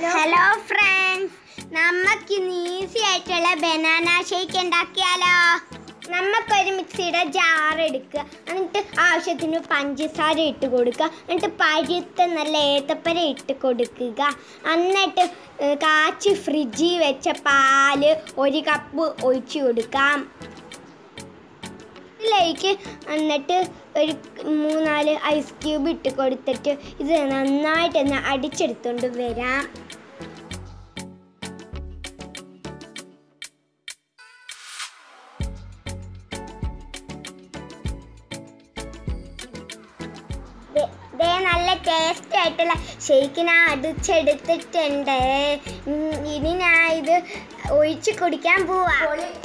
hello friends നമുക്ക് easy ആയിട്ടുള്ള banana shake ഉണ്ടാക്കിയാലോ നമുക്കൊരു മിക്സിയുടെ ജാർ എടുക്കുക എന്നിട്ട് ആവശ്യത്തിന് പഞ്ചസാര ഇട്ട് കൊടുക്കുക എന്നിട്ട് പഴുത്ത നല്ല ഏത്തപ്പര ഇട്ട് കൊടുക്കുക എന്നിട്ട് ഏഹ്, കാച്ചി ഫ്രിഡ്ജിൽ വെച്ച പാല് ഒരു കപ്പ് ഒഴിച്ചു കൊടുക്കാം ഇതിലേക്ക് എന്നിട്ട് ഒരു മൂന്നാല് ഐസ് ക്യൂബ് ഇട്ട് കൊടുത്തിട്ട് ഇത് നന്നായിട്ടൊന്ന് അടിച്ചെടുത്തോണ്ട് വരാം ദേ- ദേ നല്ല ടേസ്റ്റ് ആയിട്ടുള്ള ഷേക്ക് ഞാൻ അടിച്ചെടുത്തിട്ടുണ്ട് ഉം, ഇനി ഞാൻ ഇത് ഒഴിച്ച് കുടിക്കാൻ പോവാ